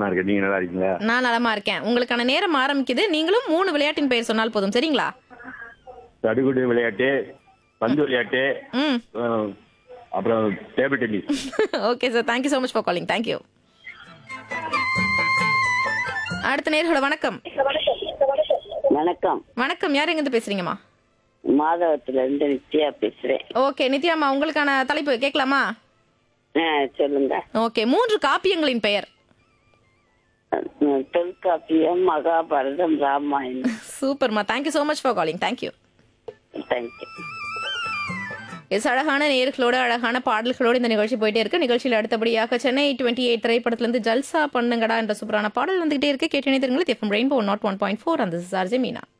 நலமா இருக்கேன் நீங்க நல்லா இருக்கீங்களா நான் நலமா இருக்கேன் உங்களுக்கான நேரம் ஆரம்பிக்குது நீங்களும் மூணு விளையாட்டின் பெயர் சொன்னால் போதும் சரிங்களா தடுகுடு விளையாட்டு பந்து விளையாட்டு ம் அஹ், அப்புறம் table tennis okay sir thank you so much for calling thank you அடுத்த நேர்களோட வணக்கம் வணக்கம் வணக்கம் யார் எங்கிருந்து பேசுறீங்கம்மா மாதவத்துல இருந்து நித்யா பேசுறேன் ஓகே நித்யாம்மா உங்களுக்கான தலைப்பு கேட்கலாமா ஆ, சொல்லுங்க ஓகே மூன்று காப்பியங்களின் பெயர் அஹ், தொல்காப்பியம் மகாபாரதம் ராமாயணம் சூப்பர்மா thank you so much for calling thank you thank you yes அழகான நேர்களோட அழகான பாடல்களோடு இந்த நிகழ்ச்சி போயிட்டே இருக்கு நிகழ்ச்சியில் அடுத்தபடியாக சென்னை டுவெண்ட்டி எயிட் திரைப்படத்திலிருந்து ஜல்சா பண்ணுங்கடா என்ற சூப்பரான பாடல் வந்துகிட்டே இருக்கு கேட்டு நினைத்திருங்கள் எஃப்எம் ரெயின்போ நாட் ஒன் பாயிண்ட் ஃபோர் அந்த சார்ஜே மீனா